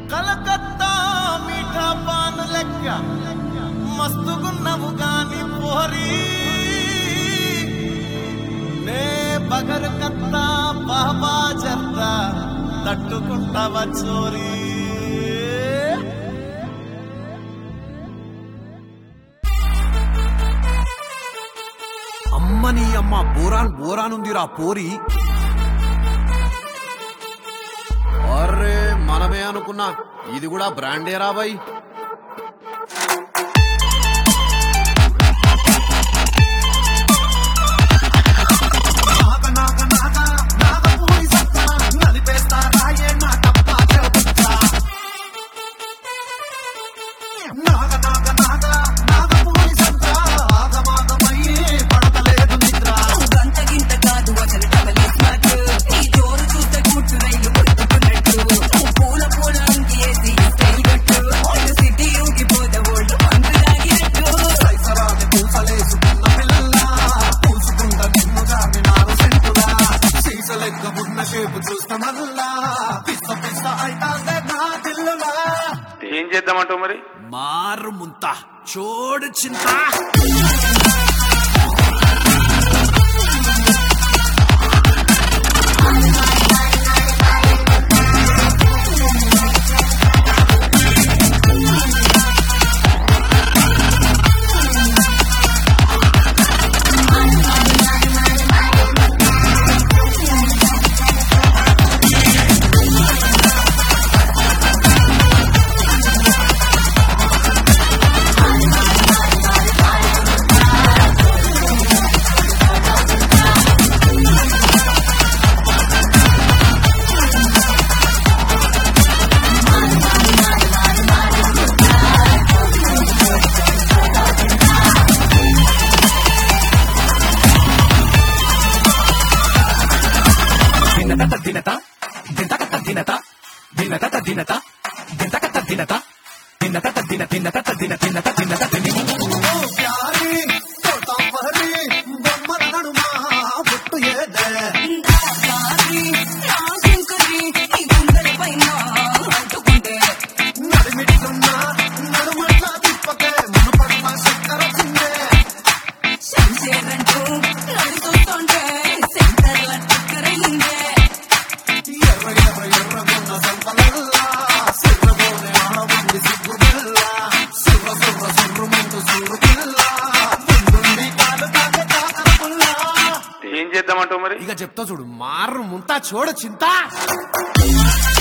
కలకత్తా మీఠా pan లెక్క మస్తుగున్నవు గాని పోరి నే బగర్ కత్తా బాబా జర్దా తట్టుకుంటావా చోరీ అమ్మని అమ్మ బోరాన్ బోరాన్ ఉందిరా పోరి అరే మనమే అనుకున్నా ఇది కూడా బ్రాండే రాబాయ్ గంట గింట కాదు అసలు టవలేసినట్టు నీ జోరు చూస్తే గుట్టు రైలు కొట్టుకున్నట్టు పూల పూల అంగి వేసి స్టైల్ కట్టు ఓల్డ్ సిటీ ఊగిపోతే ఓల్డ్ పండు తాగినట్టు ఏం చేద్దామంటావు మరి మారు ముంత చోడు చింత కారి రాజంకరి ఈ గుండెల పైన అంటుకుంటే శంషేరంటూ నడుస్తుంటే సెంటర్ల చక్కరైందే ఏం చేద్దామంటావు మరి ఇక చెప్తా చూడు మారు ముంత చోడు చింత